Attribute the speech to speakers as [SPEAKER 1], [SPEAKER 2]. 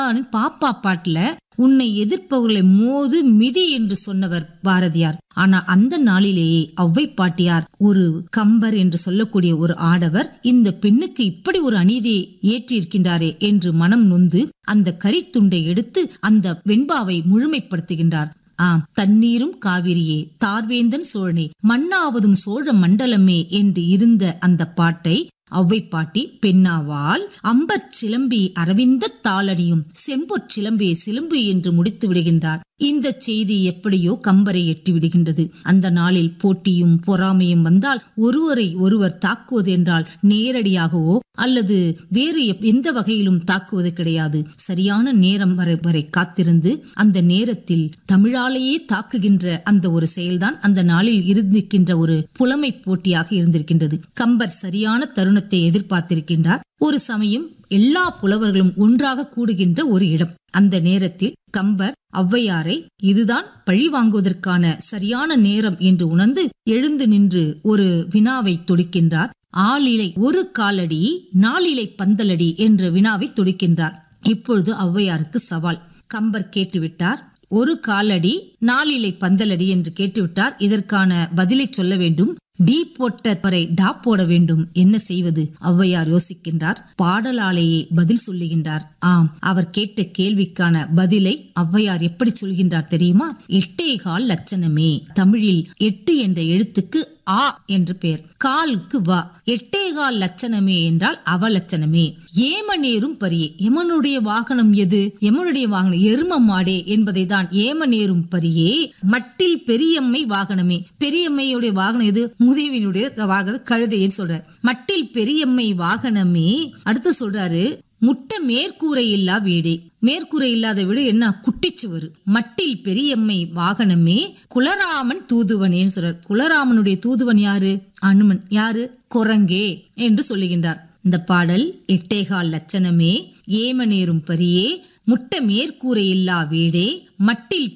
[SPEAKER 1] அதுதான் பாப்பா பாட்டுல உன்னை எதிர்ப்பவர்களை மோது மிதி என்று சொன்னவர் பாரதியார் ஆனா அந்த நாளிலேயே ஔவை பாட்டியார் ஒரு கம்பர் என்று சொல்லக்கூடிய ஒரு ஆடவர் இந்த பெண்ணுக்கு இப்படி ஒரு அநீதியை ஏற்றிருக்கின்றாரே என்று மனம் நொந்து அந்த கரித்துண்டை எடுத்து அந்த வெண்பாவை முழுமைப்படுத்துகின்றார் ஆம் தண்ணீரும் காவிரியே தார்வேந்தன் சோழனே மண்ணாவதும் சோழ மண்டலமே என்று இருந்த அந்த பாட்டை ஔவை பாட்டி பெண்ணாவால் அம்பற் சிலம்பி அரவிந்த தாளணியும் செம்பொற் சிலம்பே சிலம்பு என்று முடித்து விடுகின்றார் இந்த செய்தி எப்படியோ கம்பரை எட்டி விடுகின்றது அந்த நாளில் போட்டியும் பொறாமையும் வந்தால் ஒருவரை ஒருவர் தாக்குவது என்றால் நேரடியாகவோ அல்லது வேறு எப்- எந்த வகையிலும் தாக்குவது கிடையாது சரியான நேரம் வரை வரை காத்திருந்து அந்த நேரத்தில் தமிழாலேயே தாக்குகின்ற அந்த ஒரு செயல்தான் அந்த நாளில் இருந்திருக்கின்ற ஒரு புலமை போட்டியாக இருந்திருக்கின்றது கம்பர் சரியான தருணத்தை எதிர்பார்த்திருக்கின்றார் ஒரு சமயம் எல்லா புலவர்களும் ஒன்றாக கூடுகின்ற ஒரு இடம் அந்த நேரத்தில் கம்பர் ஔவையாரை இதுதான் பழி வாங்குவதற்கான சரியான நேரம் என்று உணர்ந்து எழுந்து நின்று ஒரு வினாவை தொடுக்கின்றார் ஆளிலை ஒரு காலடி நாளிலை பந்தலடி என்ற வினாவை தொடுக்கின்றார் இப்பொழுது ஔவையாருக்கு சவால் கம்பர் கேட்டுவிட்டார் ஒரு காலடி நாளிலை பந்தலடி என்று கேட்டுவிட்டார் இதற்கான பதிலை சொல்ல வேண்டும் டீ போட்ட வரை டா போட வேண்டும் என்ன செய்வது ஔவையார் யோசிக்கின்றார் பாடலாலேயே பதில் சொல்லுகின்றார் ஆம் அவர் கேட்ட கேள்விக்கான பதிலை ஔவையார் எப்படி சொல்கின்றார் தெரியுமா எட்டேகால் லட்சணமே தமிழில் எட்டு என்ற எழுத்துக்கு ஆ என்று பெயர் காலுக்கு வா எட்டேகால் லட்சணமே என்றால் அவலட்சணமே ஏமநேரும் பரியே எமனுடைய வாகனம் எது எமனுடைய வாகனம் எரும மாடே என்பதை தான் ஏமநேரும் பரியே மட்டில் பெரியம்மை வாகனமே பெரியம்மையுடைய வாகனம் எது முதியவினுடைய வாகனம் கழுதைன்னு சொல்றார் மட்டில் பெரியம்மை வாகனமே அடுத்து சொல்றாரு முட்டை மேற்கூரை இல்லா வீடே மேற்கூரை இல்லாத வீடு என்ன குட்டிச்சுவர் மட்டில் பெரியம்மை வாகனமே குலராமன் தூதுவனேன்னு சொல்றார் குலராமனுடைய தூதுவன் யாரு அனுமன் யாரு குரங்கே என்று சொல்லுகின்றார் இந்த பாடல் எட்டேகால் லட்சணமே ஏமநேரும் பரியே முட்டை மேற்கூரை இல்லா வீடே மட்டில்